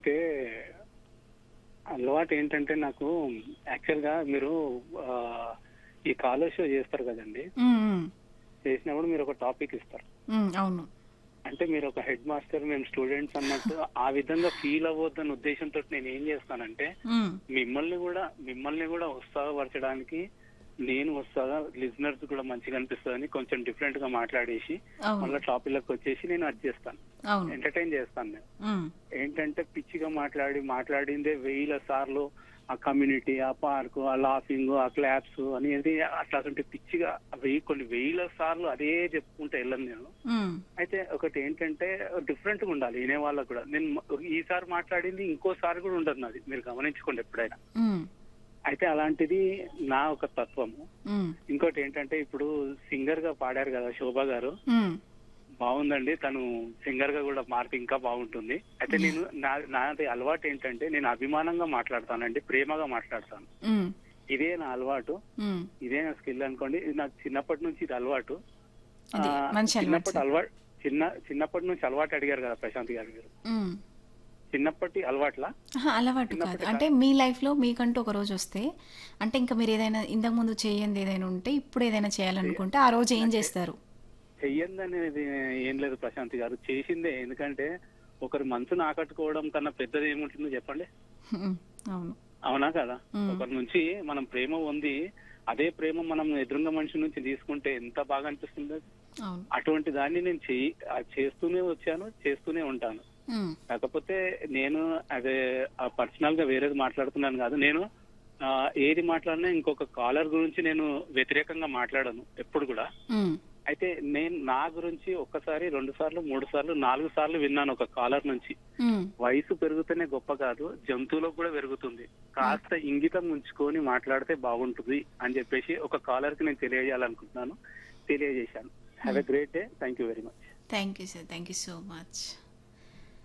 అయితే అలవాటు ఏంటంటే నాకు యాక్చువల్ గా మీరు ఆ, ఈ కాలర్ షో చేస్తారు కదండి ఉమ్, ఉమ్, చేసినప్పుడు మీరు ఒక టాపిక్ ఇస్తారు ఉమ్, అవును అంటే మీరు ఒక హెడ్ మాస్టర్ మేము స్టూడెంట్స్ అన్నట్టు ఆ విధంగా ఫీల్ అవ్వద్దన్న ఉద్దేశంతో నేను ఏం చేస్తానంటే ఉమ్, మిమ్మల్ని కూడా మిమ్మల్ని కూడా ఉత్సాహపరచడానికి నేను వస్తాగా లిజనర్స్ కూడా మంచిగా అనిపిస్తుందని కొంచెం డిఫరెంట్ గా మాట్లాడేసి అవును మళ్ళీ టాపిక్ లకు వచ్చేసి నేను అది చేస్తాను అవును ఎంటర్టైన్ చేస్తాను నేను ఉమ్, ఏంటంటే పిచ్చిగా మాట్లాడి మాట్లాడిందే వేల సార్లు ఆ కమ్యూనిటీ ఆ పార్క్ ఆ లాఫింగ్ ఆ క్లాప్స్ అనేది అట్లా అటువంటి పిచ్చిగా వెయ్యి కొన్ని వేల సార్లు అదే చెప్పుకుంటే వెళ్ళను నేను ఉమ్, అయితే ఒకటి ఏంటంటే డిఫరెంట్ గా ఉండాలి వినే వాళ్ళకు కూడా నేను మ- ఈసారి మాట్లాడింది ఇంకోసారి కూడా ఉండదు నాది మీరు గమనించుకోండి ఎప్పుడైనా ఉమ్, అయితే అలాంటిది నా ఒక తత్వము ఉమ్, ఇంకోటి ఏంటంటే ఇప్పుడు సింగర్ గా పాడారు కదా శోభ గారు ఉమ్, బాగుందండి తను సింగర్ గా కూడా మారితే ఇంకా బాగుంటుంది అయితే నేను నా నాది అలవాటు ఏంటంటే నేను అభిమానంగా మాట్లాడతానండి ప్రేమగా మాట్లాడతాను ఉమ్, ఇదే నా అలవాటు ఉమ్. ఇదే నా స్కిల్ అనుకోండి ఇది నాకు చిన్నప్పటి నుంచి ఇది అలవాటు ఇది ఆ, మంచి అలవాటు చిన్నప్పటి సార్. అలవాటు చిన్న చిన్నప్పటి నుంచి అలవాటు అడిగారు కదా ప్రశాంత్ గారు మీరు ఉమ్. చిన్నప్పటి అలవాట్లా ఆహా, అలవాటు కాదు చిన్నప్పటి అంటే మీ లైఫ్లో మీకంటూ ఒక రోజు వస్తే అంటే ఇంకా మీరు ఏదైనా ఇంతకు ముందు చేయంది ఏదైనా ఉంటే ఇప్పుడు ఏదైనా చేయాలనుకుంటే ఆ రోజు ఏం చేస్తారు చెయ్యంది అనేది ఏం లేదు ప్రశాంత్ గారు చేసిందే ఎందుకంటే ఒకరి మనసును ఆకట్టుకోవడం కన్నా పెద్దది ఏముంటుందో చెప్పండి ఉమ్, అవును అవునా కదా మ్మ్. ఒకరి నుంచి మనం ప్రేమ ఉంది అదే ప్రేమ మనం ఎదురుంగ మనిషి నుంచి తీసుకుంటే ఎంత బాగా అనిపిస్తుంది అది? అవును అటువంటి దాన్ని నేను చెయ్యి ఆ చేస్తూనే వచ్చాను చేస్తూనే ఉంటాను ఉమ్, కాకపోతే నేను అదే పర్సనల్ గా వేరేది మాట్లాడుతున్నాను కాదు నేను ఆ, ఏది మాట్లాడినా ఇంకొక కాలర్ గురించి నేను వ్యతిరేకంగా మాట్లాడను ఎప్పుడు కూడా ఉమ్, అయితే నేను నా గురించి ఒక్కసారి రెండు సార్లు మూడు సార్లు నాలుగు సార్లు విన్నాను ఒక కాలర్ నుంచి ఉమ్, వయసు పెరుగుతూనే గొప్ప కాదు జంతువులకు కూడా పెరుగుతుంది కాస్త ఇంగితం ఉంచుకొని మాట్లాడితే బాగుంటుంది అని చెప్పేసి ఒక కాలర్ కి నేను తెలియజేయాలనుకుంటున్నాను తెలియజేశాను have a great day thank you very much thank you sir thank you so much